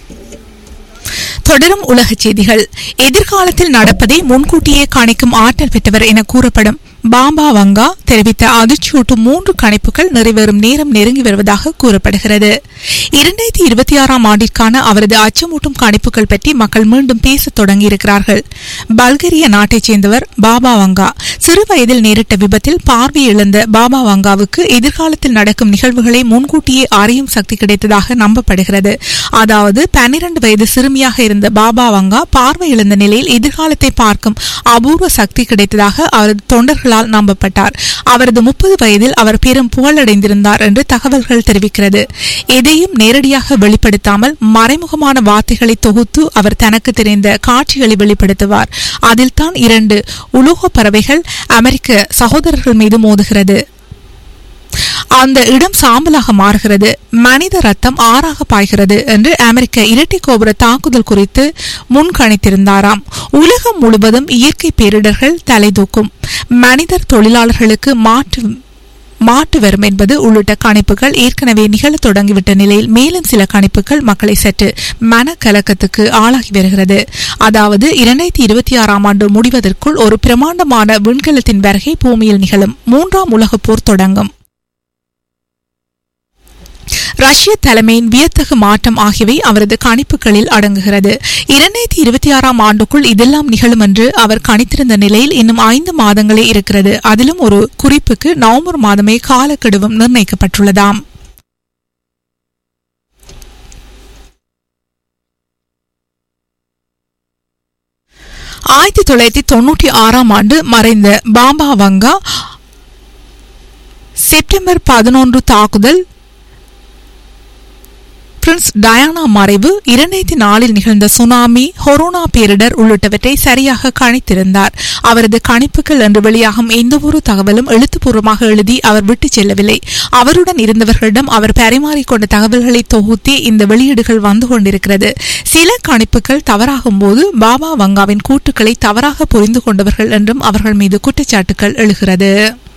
தொடரும் உலகச் செய்திகள் எதிர்காலத்தில் நடப்பதை முன்கூட்டியே கணிக்கும் ஆற்றல் பெற்றவர் என கூறப்படும் பாம்பா வங்கா தெரிவித்த அதிர்ச்சியூட்டும் மூன்று கணிப்புகள் நிறைவேறும் நேரம் நெருங்கி வருவதாக கூறப்படுகிறது இரண்டாயிரத்தி இருபத்தி ஆறாம் ஆண்டிற்கான அவரது அச்சமூட்டும் கணிப்புகள் பற்றி மக்கள் மீண்டும் பேசத் தொடங்கியிருக்கிறார்கள் பல்கேரிய நாட்டைச் சேர்ந்தவர் பாபா வங்கா சிறு வயதில் நேரிட்ட விபத்தில் பார்வை இழந்த பாபா வங்காவுக்கு எதிர்காலத்தில் நடக்கும் நிகழ்வுகளை முன்கூட்டியே அறியும் சக்தி கிடைத்ததாக நம்பப்படுகிறது அதாவது பன்னிரண்டு வயது சிறுமியாக இருந்த பாபா வங்கா பார்வை இழந்த நிலையில் எதிர்காலத்தை பார்க்கும் அபூர்வ சக்தி கிடைத்ததாக அவரது தொண்டர்களால் நம்பப்பட்டார் அவரது முப்பது வயதில் அவர் பெரும் புகழடைந்திருந்தார் என்று தகவல்கள் தெரிவிக்கிறது எதையும் நேரடியாக வெளிப்படுத்தாமல் மறைமுகமான வார்த்தைகளை தொகுத்து அவர் தனக்கு தெரிந்த காட்சிகளை வெளிப்படுத்துவார் அதில் தான் இரண்டு உலோக பறவைகள் அமெரிக்க சகோதரர்கள் மீது மோதுகிறது அந்த இடம் சாம்பலாக மாறுகிறது மனித ரத்தம் ஆறாக பாய்கிறது என்று அமெரிக்க இரட்டை கோபுர தாக்குதல் குறித்து முன்கணித்திருந்தாராம் உலகம் முழுவதும் இயற்கை பேரிடர்கள் தலைதூக்கும் மனிதர் தொழிலாளர்களுக்கு மாற்று மாட்டு வரும் என்பது உள்ளிட்ட கணிப்புகள் ஏற்கனவே நிகழத் தொடங்கிவிட்ட நிலையில் மேலும் சில கணிப்புகள் மக்களை சற்று மனக்கலக்கத்துக்கு ஆளாகி வருகிறது அதாவது இரண்டாயிரத்தி இருபத்தி ஆறாம் ஆண்டு முடிவதற்குள் ஒரு பிரமாண்டமான விண்கலத்தின் வருகை பூமியில் நிகழும் மூன்றாம் உலகப் போர் தொடங்கும் ரஷ்ய தலைமையின் வியத்தகு மாற்றம் ஆகியவை அவரது கணிப்புகளில் அடங்குகிறது இரண்டாயிரத்தி இருபத்தி ஆறாம் ஆண்டுக்குள் இதெல்லாம் நிகழும் என்று அவர் கணித்திருந்த நிலையில் இன்னும் ஐந்து மாதங்களே இருக்கிறது அதிலும் ஒரு குறிப்புக்கு நவம்பர் மாதமே காலக்கெடுவும் நிர்ணயிக்கப்பட்டுள்ளதாம் ஆயிரத்தி தொள்ளாயிரத்தி தொன்னூற்றி ஆறாம் ஆண்டு மறைந்த பாம்பா வங்கா செப்டம்பர் பதினொன்று தாக்குதல் பிரின்ஸ் டயானா மறைவு இரண்டாயிரத்தி நாலில் நிகழ்ந்த சுனாமி ஹொரோனா பேரிடர் உள்ளிட்டவற்றை சரியாக கணித்திருந்தார் அவரது கணிப்புகள் என்று வெளியாகும் எந்தவொரு தகவலும் எழுத்துப்பூர்வமாக எழுதி அவர் விட்டுச் செல்லவில்லை அவருடன் இருந்தவர்களிடம் அவர் பரிமாறிக்கொண்ட தகவல்களை தொகுத்தே இந்த வெளியீடுகள் வந்து கொண்டிருக்கிறது சில கணிப்புகள் தவறாகும் போது பாபா வங்காவின் கூட்டுக்களை தவறாக புரிந்து கொண்டவர்கள் என்றும் அவர்கள் மீது குற்றச்சாட்டுகள் எழுகிறது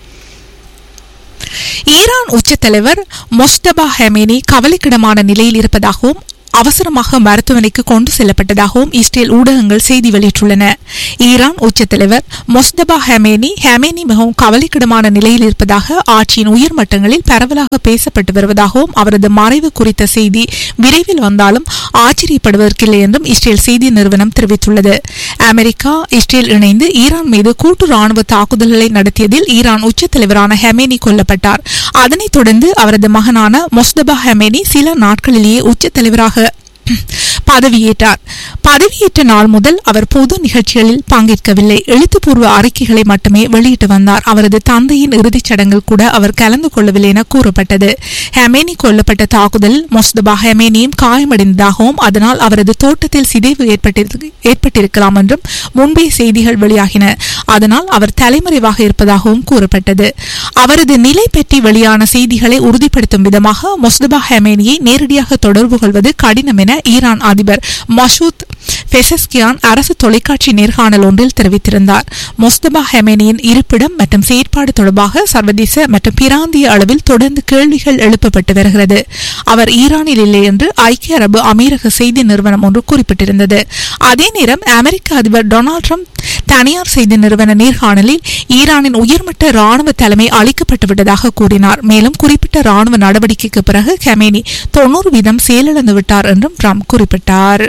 ஈரான் உச்சத் தலைவர் மொஸ்தபா ஹெமேனி கவலைக்கிடமான நிலையில் இருப்பதாகவும் அவசரமாக மருத்துவமனைக்கு கொண்டு செல்லப்பட்டதாகவும் இஸ்ரேல் ஊடகங்கள் செய்தி வெளியிட்டுள்ளன ஈரான் உச்சத் தலைவர் மொஸ்தபா ஹெமேனி ஹெமேனி மிகவும் கவலைக்கிடமான நிலையில் இருப்பதாக ஆட்சியின் உயர்மட்டங்களில் பரவலாக பேசப்பட்டு வருவதாகவும் அவரது மறைவு குறித்த செய்தி விரைவில் வந்தாலும் ஆச்சரியப்படுவதற்கில்லை என்றும் இஸ்ரேல் செய்தி நிறுவனம் தெரிவித்துள்ளது அமெரிக்கா இஸ்ரேல் இணைந்து ஈரான் மீது கூட்டு ராணுவ தாக்குதல்களை நடத்தியதில் ஈரான் உச்சத் தலைவரான ஹெமேனி கொல்லப்பட்டார் அதனைத் தொடர்ந்து அவரது மகனான மொஸ்தபா ஹெமேனி சில நாட்களிலேயே உச்சத் தலைவராக பதவியேற்றார் பதவியேற்ற நாள் முதல் அவர் பொது நிகழ்ச்சிகளில் பங்கேற்கவில்லை எழுத்துப்பூர்வ அறிக்கைகளை மட்டுமே வெளியிட்டு வந்தார் அவரது தந்தையின் இறுதிச் சடங்கில் கூட அவர் கலந்து கொள்ளவில்லை என கூறப்பட்டது ஹெமேனி கொல்லப்பட்ட தாக்குதலில் மொஸ்தபா ஹெமேனியும் காயமடைந்ததாகவும் அதனால் அவரது தோட்டத்தில் சிதைவு ஏற்பட்டிரு- ஏற்பட்டிருக்கலாம் என்றும் முன்பே செய்திகள் வெளியாகின அதனால் அவர் தலைமறைவாக இருப்பதாகவும் கூறப்பட்டது அவரது நிலை பற்றி வெளியான செய்திகளை உறுதிப்படுத்தும் விதமாக மொஸ்தபா ஹெமேனியை நேரடியாக தொடர்பு கொள்வது கடினம் என ஈரான் அதிபர் மசூத் பெசஸ்கியான் அரசு தொலைக்காட்சி நேர்காணல் ஒன்றில் தெரிவித்திருந்தார் மொஸ்தபா ஹெமேனியின் இருப்பிடம் மற்றும் செயற்பாடு தொடர்பாக சர்வதேச மற்றும் பிராந்திய அளவில் தொடர்ந்து கேள்விகள் எழுப்பப்பட்டு வருகிறது அவர் ஈரானில் இல்லை என்று ஐக்கிய அரபு அமீரக செய்தி நிறுவனம் ஒன்று குறிப்பிட்டிருந்தது அதே நேரம் அமெரிக்க அதிபர் டொனால்ட் ட்ரம்ப் தனியார் செய்தி நிறுவன நேர்காணலில் ஈரானின் உயர்மட்ட ராணுவ தலைமை அளிக்கப்பட்டு விட்டதாக கூறினார் மேலும் குறிப்பிட்ட ராணுவ நடவடிக்கைக்கு பிறகு ஹெமேனி தொண்ணூறு வீதம் செயலிழந்து விட்டார் என்றும் ட்ரம்ப் குறிப்பிட்டார்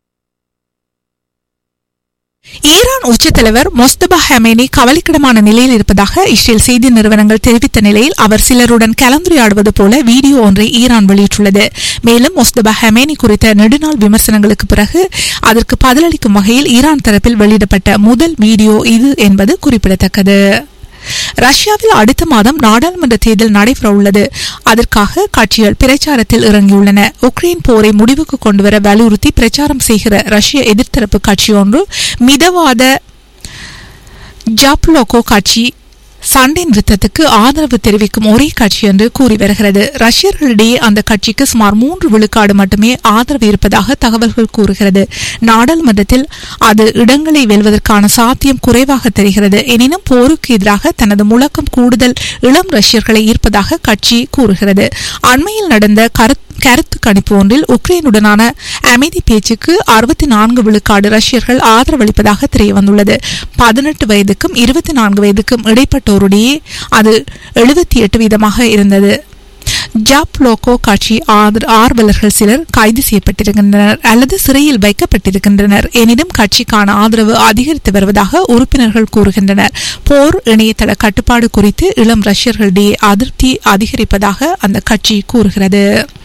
ஈரான் உச்சத் தலைவர் மொஸ்தபா ஹெமேனி கவலைக்கிடமான நிலையில் இருப்பதாக இஸ்ரேல் செய்தி நிறுவனங்கள் தெரிவித்த நிலையில் அவர் சிலருடன் கலந்துரையாடுவது போல வீடியோ ஒன்றை ஈரான் வெளியிட்டுள்ளது மேலும் மொஸ்தபா ஹெமேனி குறித்த நெடுநாள் விமர்சனங்களுக்கு பிறகு அதற்கு பதிலளிக்கும் வகையில் ஈரான் தரப்பில் வெளியிடப்பட்ட முதல் வீடியோ இது என்பது குறிப்பிடத்தக்கது ரஷ்யாவில் அடுத்த மாதம் நாடாளுமன்ற தேர்தல் நடைபெற உள்ளது அதற்காக கட்சிகள் பிரச்சாரத்தில் இறங்கியுள்ளன உக்ரைன் போரை முடிவுக்கு கொண்டுவர வலியுறுத்தி பிரச்சாரம் செய்கிற ரஷ்ய எதிர்த்தரப்பு கட்சி ஒன்று மிதவாத ஜாப்லோகோ கட்சி சண்டை நிறுத்தத்துக்கு ஆதரவு தெரிவிக்கும் ஒரே கட்சி என்று கூறி வருகிறது ரஷ்யர்களிடையே அந்த கட்சிக்கு சுமார் மூன்று விழுக்காடு மட்டுமே ஆதரவு இருப்பதாக தகவல்கள் கூறுகிறது நாடாளுமன்றத்தில் அது இடங்களை வெல்வதற்கான சாத்தியம் குறைவாக தெரிகிறது எனினும் போருக்கு எதிராக தனது முழக்கம் கூடுதல் இளம் ரஷ்யர்களை ஈர்ப்பதாக கட்சி கூறுகிறது அண்மையில் நடந்த கருத் கருத்து கணிப்பு ஒன்றில் உக்ரைனுடனான அமைதி பேச்சுக்கு அறுபத்தி நான்கு விழுக்காடு ரஷ்யர்கள் ஆதரவளிப்பதாக தெரியவந்துள்ளது பதினெட்டு வயதுக்கும் இருபத்தி நான்கு வயதுக்கும் இடைப்பட்டோருடையே அது எழுபத்தி எட்டு வீதமாக இருந்தது ஜாப் லோகோ கட்சி ஆதர- ஆர்வலர்கள் சிலர் கைது செய்யப்பட்டிருக்கின்றனர் அல்லது சிறையில் வைக்கப்பட்டிருக்கின்றனர் எனினும் கட்சிக்கான ஆதரவு அதிகரித்து வருவதாக உறுப்பினர்கள் கூறுகின்றனர் போர் இணையதள கட்டுப்பாடு குறித்து இளம் ரஷ்யர்களிடையே அதிருப்தி அதிகரிப்பதாக அந்த கட்சி கூறுகிறது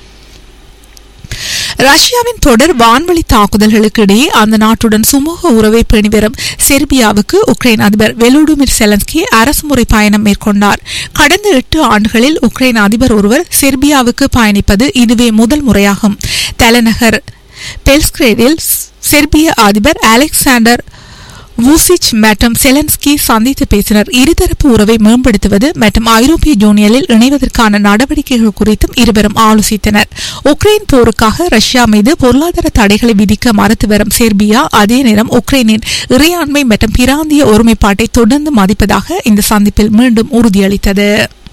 ரஷ்யாவின் தொடர் வான்வழி தாக்குதல்களுக்கு இடையே அந்த நாட்டுடன் சுமூக உறவை பேணி வரும் செர்பியாவுக்கு உக்ரைன் அதிபர் வெலோடிமிர் செலன்ஸ்கி அரசுமுறை பயணம் மேற்கொண்டார் கடந்த எட்டு ஆண்டுகளில் உக்ரைன் அதிபர் ஒருவர் செர்பியாவுக்கு பயணிப்பது இதுவே முதல் முறையாகும் தலைநகர் பெல்ஸ்கிரேடில் செர்பிய அதிபர் அலெக்சாண்டர் வூசிச் மற்றும் செலன்ஸ்கி சந்தித்து பேசினர் இருதரப்பு உறவை மேம்படுத்துவது மற்றும் ஐரோப்பிய யூனியனில் இணைவதற்கான நடவடிக்கைகள் குறித்தும் இருவரும் ஆலோசித்தனர் உக்ரைன் போருக்காக ரஷ்யா மீது பொருளாதார தடைகளை விதிக்க மறுத்து வரும் செர்பியா அதே நேரம் உக்ரைனின் இறையாண்மை மற்றும் பிராந்திய ஒருமைப்பாட்டை தொடர்ந்து மதிப்பதாக இந்த சந்திப்பில் மீண்டும் உறுதியளித்தது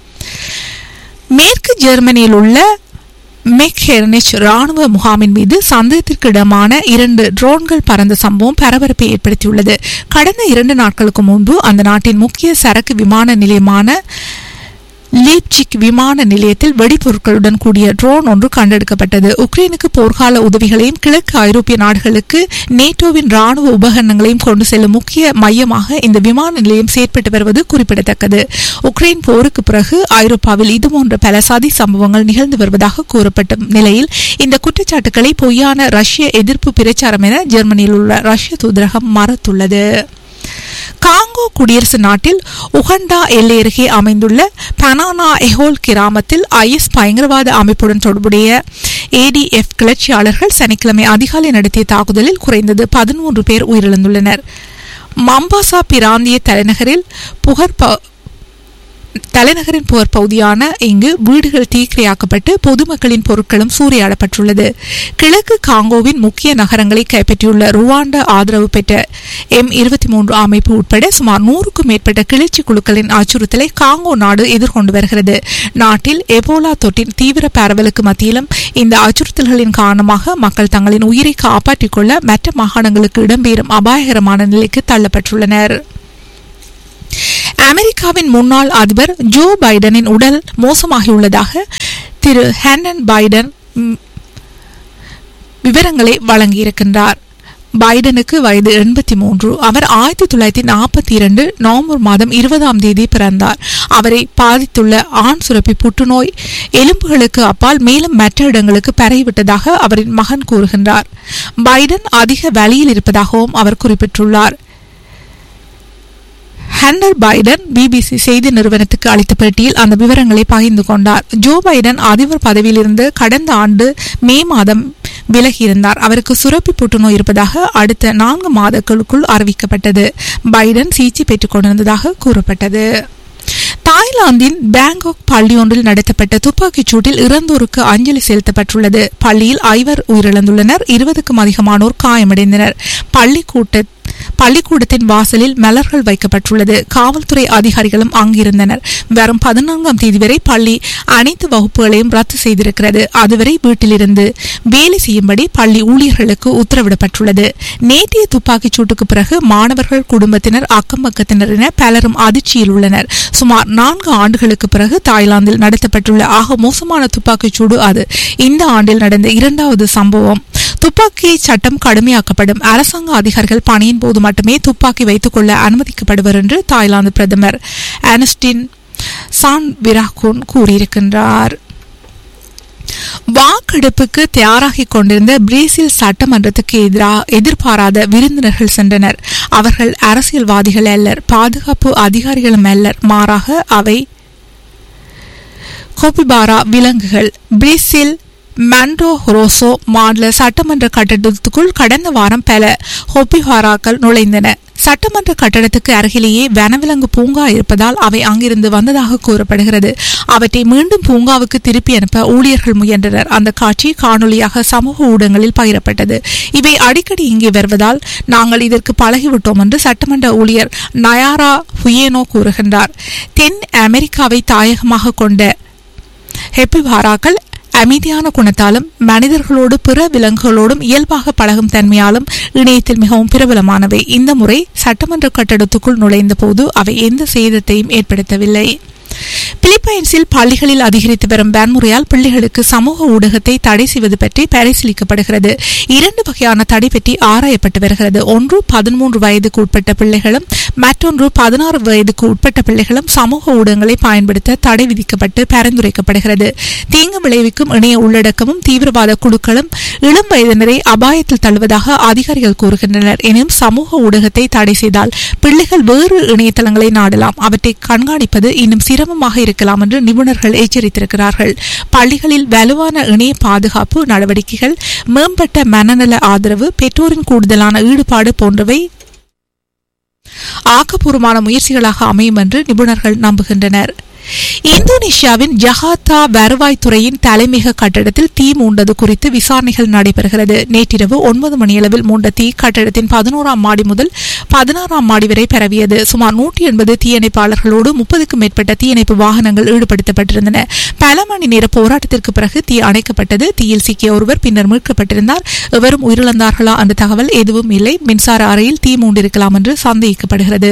மேற்கு ஜெர்மனியில் உள்ள மெக்ஹெர்னிச் ராணுவ முகாமின் மீது சந்தேகத்திற்கிடமான இரண்டு ட்ரோன்கள் பறந்த சம்பவம் பரபரப்பை ஏற்படுத்தியுள்ளது கடந்த இரண்டு நாட்களுக்கு முன்பு அந்த நாட்டின் முக்கிய சரக்கு விமான நிலையமான லீப்சிக் விமான நிலையத்தில் வெடிபொருட்களுடன் கூடிய ட்ரோன் ஒன்று கண்டெடுக்கப்பட்டது உக்ரைனுக்கு போர்க்கால உதவிகளையும் கிழக்கு ஐரோப்பிய நாடுகளுக்கு நேட்டோவின் ராணுவ உபகரணங்களையும் கொண்டு செல்லும் முக்கிய மையமாக இந்த விமான நிலையம் செயற்பட்டு வருவது குறிப்பிடத்தக்கது உக்ரைன் போருக்கு பிறகு ஐரோப்பாவில் இதுபோன்ற பல சதி சம்பவங்கள் நிகழ்ந்து வருவதாக கூறப்பட்ட நிலையில் இந்த குற்றச்சாட்டுகளை பொய்யான ரஷ்ய எதிர்ப்பு பிரச்சாரம் என ஜெர்மனியில் உள்ள ரஷ்ய தூதரகம் மறுத்துள்ளது காங்கோ குடியரசு நாட்டில் உகண்டா எல்லை அருகே அமைந்துள்ள பனானா எஹோல் கிராமத்தில் ஐஎஸ் பயங்கரவாத அமைப்புடன் தொடர்புடைய ஏடிஎஃப் கிளர்ச்சியாளர்கள் சனிக்கிழமை அதிகாலை நடத்திய தாக்குதலில் குறைந்தது பதிமூன்று பேர் உயிரிழந்துள்ளனர் மம்பாசா பிராந்திய தலைநகரில் புகர் ப- தலைநகரின் புகர் பகுதியான இங்கு வீடுகள் தீக்கிரையாக்கப்பட்டு பொதுமக்களின் பொருட்களும் சூறையாடப்பட்டுள்ளது கிழக்கு காங்கோவின் முக்கிய நகரங்களை கைப்பற்றியுள்ள ருவாண்டா ஆதரவு பெற்ற எம் இருபத்தி மூன்று அமைப்பு உட்பட சுமார் நூறுக்கும் மேற்பட்ட கிளர்ச்சி குழுக்களின் அச்சுறுத்தலை காங்கோ நாடு எதிர்கொண்டு வருகிறது நாட்டில் எபோலா தொற்றின் தீவிர பரவலுக்கு மத்தியிலும் இந்த அச்சுறுத்தல்களின் காரணமாக மக்கள் தங்களின் உயிரை காப்பாற்றிக் கொள்ள மற்ற மாகாணங்களுக்கு இடம்பெறும் அபாயகரமான நிலைக்கு தள்ளப்பட்டுள்ளனர் அமெரிக்காவின் முன்னாள் அதிபர் ஜோ பைடனின் உடல் மோசமாகியுள்ளதாக திரு ஹேண்டன் பைடன் ம், விவரங்களை வழங்கியிருக்கின்றார் பைடனுக்கு வயது எண்பத்தி மூன்று அவர் ஆயிரத்தி தொள்ளாயிரத்தி நாற்பத்தி இரண்டு நவம்பர் மாதம் இருபதாம் தேதி பிறந்தார் அவரை பாதித்துள்ள ஆண் சுரப்பி புற்றுநோய் எலும்புகளுக்கு அப்பால் மேலும் மற்ற இடங்களுக்கு பரவிவிட்டதாக அவரின் மகன் கூறுகின்றார் பைடன் அதிக வலியில் இருப்பதாகவும் அவர் குறிப்பிட்டுள்ளார் ஹண்டர் பைடன் பிபிசி செய்தி நிறுவனத்துக்கு அளித்த பேட்டியில் அந்த விவரங்களை பகிர்ந்து கொண்டார் ஜோ பைடன் அதிபர் பதவியிலிருந்து கடந்த ஆண்டு மே மாதம் விலகியிருந்தார் அவருக்கு சுரப்பி புற்றுநோய் இருப்பதாக அடுத்த நான்கு மாதங்களுக்குள் அறிவிக்கப்பட்டது பைடன் சிகிச்சை பெற்றுக் கொண்டிருந்ததாக கூறப்பட்டது தாய்லாந்தின் பேங்காக் பள்ளி ஒன்றில் நடத்தப்பட்ட துப்பாக்கிச் சூட்டில் இறந்தோருக்கு அஞ்சலி செலுத்தப்பட்டுள்ளது பள்ளியில் ஐவர் உயிரிழந்துள்ளனர் இருபதுக்கும் அதிகமானோர் காயமடைந்தனர் பள்ளிக்கூட்ட பள்ளிக்கூடத்தின் வாசலில் மலர்கள் வைக்கப்பட்டுள்ளது காவல்துறை அதிகாரிகளும் அங்கிருந்தனர் வரும் பதினான்காம் தேதி வரை பள்ளி அனைத்து வகுப்புகளையும் ரத்து செய்திருக்கிறது அதுவரை வீட்டிலிருந்து வேலை செய்யும்படி பள்ளி ஊழியர்களுக்கு உத்தரவிடப்பட்டுள்ளது நேற்றைய துப்பாக்கிச் சூட்டுக்கு பிறகு மாணவர்கள் குடும்பத்தினர் அக்கம் பக்கத்தினர் என பலரும் அதிர்ச்சியில் உள்ளனர் சுமார் நான்கு ஆண்டுகளுக்கு பிறகு தாய்லாந்தில் நடத்தப்பட்டுள்ள ஆக மோசமான துப்பாக்கிச் சூடு அது இந்த ஆண்டில் நடந்த இரண்டாவது சம்பவம் துப்பாக்கி சட்டம் கடுமையாக்கப்படும் அரசாங்க அதிகாரிகள் பணியின் போது மட்டுமே துப்பாக்கி வைத்துக் கொள்ள அனுமதிக்கப்படுவர் என்று தாய்லாந்து பிரதமர் அனஸ்டின் சான் விராகோன் கூறியிருக்கின்றார் வாக்கெடுப்புக்கு தயாராகிக் கொண்டிருந்த பிரேசில் சட்டமன்றத்துக்கு எதிராக எதிர்பாராத விருந்தினர்கள் சென்றனர் அவர்கள் அரசியல்வாதிகள் அல்லர் பாதுகாப்பு அதிகாரிகளும் அல்லர் மாறாக அவை கோபிபாரா விலங்குகள் பிரேசில் மாண்டோ ஹொரோசோ மாநில சட்டமன்ற கட்டடத்துக்குள் கடந்த வாரம் பல ஹொபிஹாராக்கள் நுழைந்தன சட்டமன்ற கட்டடத்துக்கு அருகிலேயே வனவிலங்கு பூங்கா இருப்பதால் அவை அங்கிருந்து வந்ததாக கூறப்படுகிறது அவற்றை மீண்டும் பூங்காவுக்கு திருப்பி அனுப்ப ஊழியர்கள் முயன்றனர் அந்த காட்சி காணொலியாக சமூக ஊடகங்களில் பகிரப்பட்டது இவை அடிக்கடி இங்கே வருவதால் நாங்கள் இதற்கு பழகிவிட்டோம் என்று சட்டமன்ற ஊழியர் நயாரா ஹுயேனோ கூறுகின்றார் தென் அமெரிக்காவை தாயகமாக கொண்ட ஹெப்பிபாராக்கள் அமைதியான குணத்தாலும் மனிதர்களோடு பிற விலங்குகளோடும் இயல்பாக பழகும் தன்மையாலும் இணையத்தில் மிகவும் பிரபலமானவை இந்த முறை சட்டமன்ற கட்டடத்துக்குள் நுழைந்த போது அவை எந்த சேதத்தையும் ஏற்படுத்தவில்லை பிலிப்பைன்ஸில் பள்ளிகளில் அதிகரித்து வரும் வன்முறையால் பிள்ளைகளுக்கு சமூக ஊடகத்தை தடை செய்வது பற்றி பரிசீலிக்கப்படுகிறது இரண்டு வகையான தடை பற்றி ஆராயப்பட்டு வருகிறது ஒன்று பதிமூன்று வயதுக்கு உட்பட்ட பிள்ளைகளும் மற்றொன்று பதினாறு வயதுக்கு உட்பட்ட பிள்ளைகளும் சமூக ஊடகங்களை பயன்படுத்த தடை விதிக்கப்பட்டு பரிந்துரைக்கப்படுகிறது தீங்கு விளைவிக்கும் இணைய உள்ளடக்கமும் தீவிரவாத குழுக்களும் இளம் வயதினரை அபாயத்தில் தள்ளுவதாக அதிகாரிகள் கூறுகின்றனர் எனினும் சமூக ஊடகத்தை தடை செய்தால் பிள்ளைகள் வேறு இணையதளங்களை நாடலாம் அவற்றை கண்காணிப்பது இன்னும் சிரமமாக இருக்கலாம் என்று நிபுணர்கள் எச்சரித்திருக்கிறார்கள் பள்ளிகளில் வலுவான இணைய பாதுகாப்பு நடவடிக்கைகள் மேம்பட்ட மனநல ஆதரவு பெற்றோரின் கூடுதலான ஈடுபாடு போன்றவை ஆக்கப்பூர்வமான முயற்சிகளாக அமையும் என்று நிபுணர்கள் நம்புகின்றனர் இந்தோனேஷியாவின் ஜகார்த்தா வருவாய்த்துறையின் தலைமையக கட்டடத்தில் தீ மூண்டது குறித்து விசாரணைகள் நடைபெறுகிறது நேற்றிரவு ஒன்பது மணியளவில் மூண்ட தீ கட்டடத்தின் பதினோராம் மாடி முதல் பதினாறாம் மாடி வரை பரவியது சுமார் நூற்றி எண்பது தீயணைப்பாளர்களோடு முப்பதுக்கும் மேற்பட்ட தீயணைப்பு வாகனங்கள் ஈடுபடுத்தப்பட்டிருந்தன பல மணி நேர போராட்டத்திற்கு பிறகு தீ அணைக்கப்பட்டது தீயில் சிக்கிய ஒருவர் பின்னர் மீட்கப்பட்டிருந்தார் எவரும் உயிரிழந்தார்களா அந்த தகவல் எதுவும் இல்லை மின்சார அறையில் தீ மூண்டிருக்கலாம் என்று சந்தேகிக்கப்படுகிறது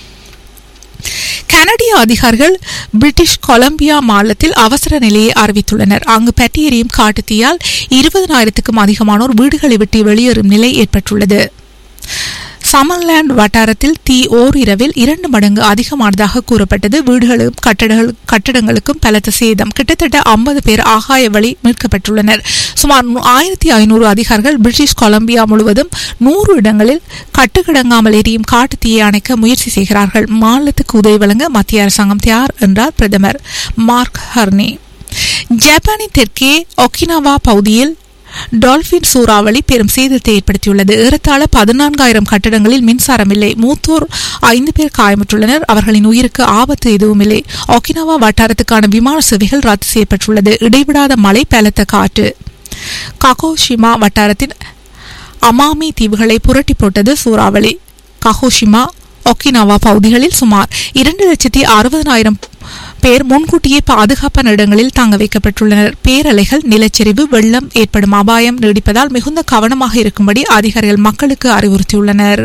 கனடிய அதிகாரிகள் பிரிட்டிஷ் கொலம்பியா மாநிலத்தில் அவசர நிலையை அறிவித்துள்ளனர் அங்கு பற்றி எரியும் காட்டுத்தீயால் இருபதனாயிரத்துக்கும் அதிகமானோர் வீடுகளை விட்டு வெளியேறும் நிலை ஏற்பட்டுள்ளது சமர்லாண்ட் வட்டாரத்தில் தீ ஓர் இரவில் இரண்டு மடங்கு அதிகமானதாக கூறப்பட்டது வீடுகளும் கட்டடங்கள் கட்டடங்களுக்கும் பலத்த சேதம் கிட்டத்தட்ட ஐம்பது பேர் ஆகாய வழி மீட்கப்பட்டுள்ளனர் சுமார் ஆயிரத்தி ஐநூறு அதிகாரிகள் பிரிட்டிஷ் கொலம்பியா முழுவதும் நூறு இடங்களில் கட்டுக்கிடங்காமல் எரியும் காட்டு தீயை அணைக்க முயற்சி செய்கிறார்கள் மாநிலத்துக்கு உதவி வழங்க மத்திய அரசாங்கம் தயார் என்றார் பிரதமர் மார்க் ஹர்னி ஜப்பானின் தெற்கே ஒக்கினாவா பகுதியில் டால்பின் சூறாவளி பெரும் சேதத்தை ஏற்படுத்தியுள்ளது ஏறத்தாழ பதினான்காயிரம் கட்டடங்களில் மின்சாரம் இல்லை மூத்தோர் ஐந்து பேர் காயமுற்றுள்ளனர் அவர்களின் உயிருக்கு ஆபத்து எதுவும் இல்லை ஒக்கினாவா வட்டாரத்துக்கான விமான சேவைகள் ரத்து செய்யப்பட்டுள்ளது இடைவிடாத மழை பலத்த காற்று ககோஷிமா வட்டாரத்தின் அமாமி தீவுகளை புரட்டி போட்டது சூறாவளி ககோஷிமா ஒக்கினாவா பகுதிகளில் சுமார் இரண்டு லட்சத்தி அறுபதனாயிரம் பேர் முன்கூட்டியே பாதுகாப்பான இடங்களில் தங்க வைக்கப்பட்டுள்ளனர் பேரலைகள் நிலச்சரிவு வெள்ளம் ஏற்படும் அபாயம் நீடிப்பதால் மிகுந்த கவனமாக இருக்கும்படி அதிகாரிகள் மக்களுக்கு அறிவுறுத்தியுள்ளனர்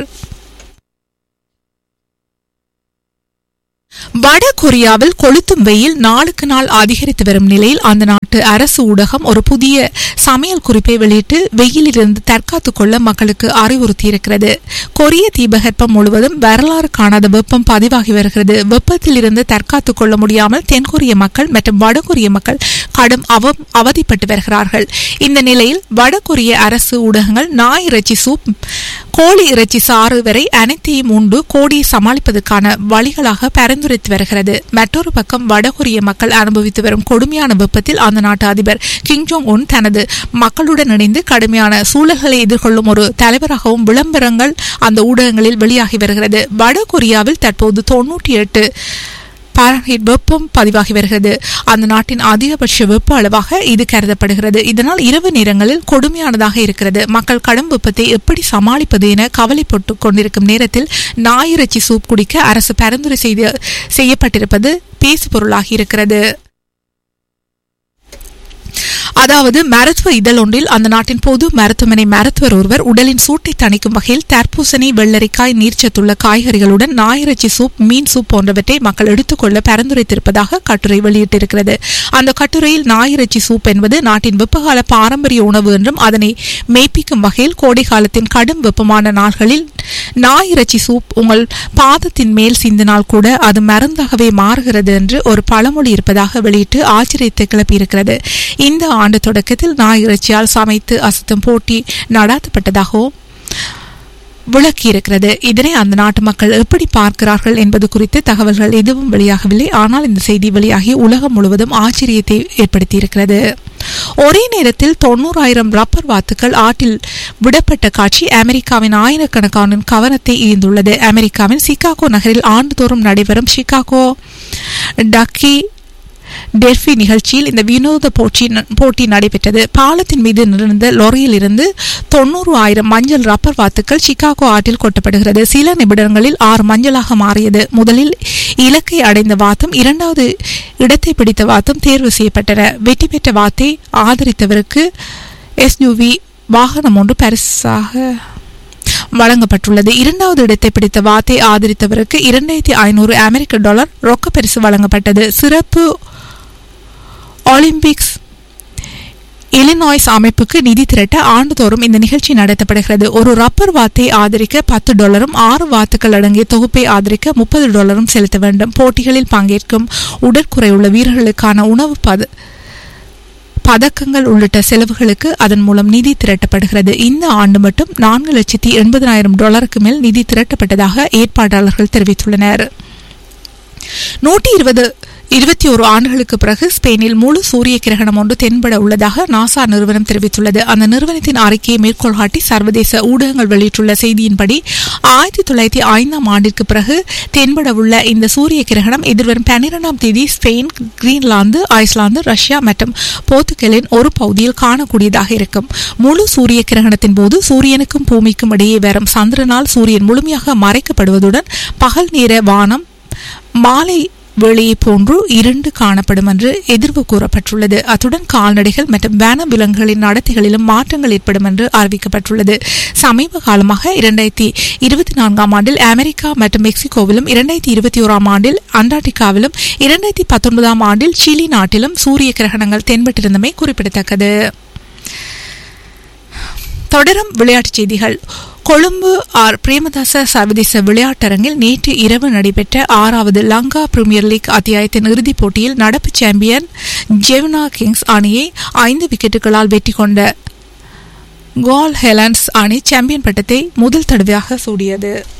வட கொரியாவில் கொளுத்தும் வெயில் நாளுக்கு நாள் அதிகரித்து வரும் நிலையில் அந்த நாட்டு அரசு ஊடகம் ஒரு புதிய சமையல் குறிப்பை வெளியிட்டு வெயிலிலிருந்து தற்காத்துக் கொள்ள மக்களுக்கு அறிவுறுத்தியிருக்கிறது கொரிய தீபகற்பம் முழுவதும் வரலாறு காணாத வெப்பம் பதிவாகி வருகிறது வெப்பத்தில் இருந்து தற்காத்துக் கொள்ள முடியாமல் தென்கொரிய மக்கள் மற்றும் வடகொரிய மக்கள் கடும் அவ அவதிப்பட்டு வருகிறார்கள் இந்த நிலையில் வடகொரிய அரசு ஊடகங்கள் நாய் இறைச்சி சூப் கோழி இறைச்சி சாறு வரை அனைத்தையும் உண்டு கோடியை சமாளிப்பதற்கான வழிகளாக பரிந்துரைத்து வருகிறது மற்றொரு பக்கம் வடகொரிய மக்கள் அனுபவித்து வரும் கொடுமையான வெப்பத்தில் அந்த நாட்டு அதிபர் கிங் ஜோங் உன் தனது மக்களுடன் இணைந்து கடுமையான சூழல்களை எதிர்கொள்ளும் ஒரு தலைவராகவும் விளம்பரங்கள் அந்த ஊடகங்களில் வெளியாகி வருகிறது வடகொரியாவில் தற்போது தொன்னூற்றி எட்டு பாரன்ஹீட் வெப்பம் பதிவாகி வருகிறது அந்த நாட்டின் அதிகபட்ச வெப்ப அளவாக இது கருதப்படுகிறது இதனால் இரவு நேரங்களில் கொடுமையானதாக இருக்கிறது மக்கள் கடும் வெப்பத்தை எப்படி சமாளிப்பது என கவலைப்பட்டு கொண்டிருக்கும் நேரத்தில் நாயிறைச்சி சூப் குடிக்க அரசு பரிந்துரை செய்து செய்யப்பட்டிருப்பது பேசுபொருளாகி இருக்கிறது அதாவது மருத்துவ இதழ் ஒன்றில் அந்த நாட்டின் பொது மருத்துவமனை மருத்துவர் ஒருவர் உடலின் சூட்டை தணிக்கும் வகையில் தர்பூசணி வெள்ளரிக்காய் நீர்ச்சத்துள்ள காய்கறிகளுடன் நாயிறைச்சி சூப் மீன் சூப் போன்றவற்றை மக்கள் எடுத்துக்கொள்ள பரிந்துரைத்திருப்பதாக கட்டுரை வெளியிட்டிருக்கிறது அந்த கட்டுரையில் நாயிறைச்சி சூப் என்பது நாட்டின் வெப்பகால பாரம்பரிய உணவு என்றும் அதனை மெய்ப்பிக்கும் வகையில் கோடை காலத்தின் கடும் வெப்பமான நாள்களில் நாயிறைச்சி சூப் உங்கள் பாதத்தின் மேல் சிந்தினால் கூட அது மருந்தாகவே மாறுகிறது என்று ஒரு பழமொழி இருப்பதாக வெளியிட்டு ஆச்சரியத்தை கிளப்பியிருக்கிறது இந்த ஆண்டு தொடக்கத்தில் நாய் இறைச்சியால் சமைத்து அசத்தும் போட்டி நடாத்தப்பட்டதாகவும் விளக்கியிருக்கிறது இதனை அந்த நாட்டு மக்கள் எப்படி பார்க்கிறார்கள் என்பது குறித்து தகவல்கள் எதுவும் வெளியாகவில்லை ஆனால் இந்த செய்தி வெளியாகி உலகம் முழுவதும் ஆச்சரியத்தை ஏற்படுத்தியிருக்கிறது ஒரே நேரத்தில் தொண்ணூறாயிரம் ரப்பர் வாத்துக்கள் ஆற்றில் விடப்பட்ட காட்சி அமெரிக்காவின் ஆயிரக்கணக்கான கவனத்தை ஈர்ந்துள்ளது அமெரிக்காவின் சிகாகோ நகரில் ஆண்டுதோறும் நடைபெறும் சிகாகோ டக்கி டெர்பி நிகழ்ச்சியில் இந்த வினோத போட்டி போட்டி நடைபெற்றது பாலத்தின் மீது நிறந்த லொரியில் இருந்து தொண்ணூறு ஆயிரம் மஞ்சள் ரப்பர் வாத்துக்கள் சிகாகோ ஆற்றில் கொட்டப்படுகிறது சில நிமிடங்களில் ஆறு மஞ்சளாக மாறியது முதலில் இலக்கை அடைந்த வாத்தும் இரண்டாவது இடத்தை பிடித்த வாத்தும் தேர்வு செய்யப்பட்டன வெற்றி பெற்ற வாத்தை ஆதரித்தவருக்கு எஸ்யூவி வாகனம் ஒன்று பரிசாக வழங்கப்பட்டுள்ளது இரண்டாவது இடத்தை பிடித்த வாத்தை ஆதரித்தவருக்கு இரண்டாயிரத்தி ஐநூறு அமெரிக்க டாலர் ரொக்க பரிசு வழங்கப்பட்டது சிறப்பு ஒலிம்பிக்ஸ் இலினாய்ஸ் அமைப்புக்கு நிதி திரட்ட ஆண்டுதோறும் இந்த நிகழ்ச்சி நடத்தப்படுகிறது ஒரு ரப்பர் வாத்தை ஆதரிக்க பத்து டாலரும் ஆறு வாத்துக்கள் அடங்கிய தொகுப்பை ஆதரிக்க முப்பது டாலரும் செலுத்த வேண்டும் போட்டிகளில் பங்கேற்கும் உடற்குறையுள்ள வீரர்களுக்கான உணவு பத பதக்கங்கள் உள்ளிட்ட செலவுகளுக்கு அதன் மூலம் நிதி திரட்டப்படுகிறது இந்த ஆண்டு மட்டும் நான்கு லட்சத்தி எண்பதாயிரம் டாலருக்கு மேல் நிதி திரட்டப்பட்டதாக ஏற்பாட்டாளர்கள் தெரிவித்துள்ளனர் நூற்றி இருபது இருபத்தி ஒரு ஆண்டுகளுக்கு பிறகு ஸ்பெயினில் முழு சூரிய கிரகணம் ஒன்று தென்பட உள்ளதாக நாசா நிறுவனம் தெரிவித்துள்ளது அந்த நிறுவனத்தின் அறிக்கையை மேற்கோள் காட்டி சர்வதேச ஊடகங்கள் வெளியிட்டுள்ள செய்தியின்படி ஆயிரத்தி தொள்ளாயிரத்தி ஐந்தாம் ஆண்டிற்கு பிறகு தென்பட உள்ள இந்த சூரிய கிரகணம் எதிர்வரும் பன்னிரெண்டாம் தேதி ஸ்பெயின் கிரீன்லாந்து ஐஸ்லாந்து ரஷ்யா மற்றும் போர்த்துகலின் ஒரு பகுதியில் காணக்கூடியதாக இருக்கும் முழு சூரிய கிரகணத்தின் போது சூரியனுக்கும் பூமிக்கும் இடையே வரும் சந்திரனால் சூரியன் முழுமையாக மறைக்கப்படுவதுடன் பகல் நேர வானம் மாலை வேளையை போன்று இருண்டு காணப்படும் என்று எதிர்வு கூறப்பட்டுள்ளது அத்துடன் கால்நடைகள் மற்றும் வன விலங்குகளின் நடத்தைகளிலும் மாற்றங்கள் ஏற்படும் என்று அறிவிக்கப்பட்டுள்ளது சமீப காலமாக இரண்டாயிரத்தி இருபத்தி நான்காம் ஆண்டில் அமெரிக்கா மற்றும் மெக்சிகோவிலும் இரண்டாயிரத்தி இருபத்தி ஓராம் ஆண்டில் அண்டார்டிகாவிலும் இரண்டாயிரத்தி பத்தொன்பதாம் ஆண்டில் சிலி நாட்டிலும் சூரிய கிரகணங்கள் தென்பட்டிருந்தமை குறிப்பிடத்தக்கது தொடரும் விளையாட்டுச் செய்திகள் கொழும்பு ஆர் பிரேமதாச சர்வதேச விளையாட்டரங்கில் நேற்று இரவு நடைபெற்ற ஆறாவது லங்கா பிரீமியர் லீக் அத்தியாயத்தின் இறுதிப் போட்டியில் நடப்பு சாம்பியன் ஜெவ்னா கிங்ஸ் அணியை ஐந்து விக்கெட்டுகளால் வெற்றி கொண்ட கோல் ஹெலன்ஸ் அணி சாம்பியன் பட்டத்தை முதல் தடவையாக சூடியது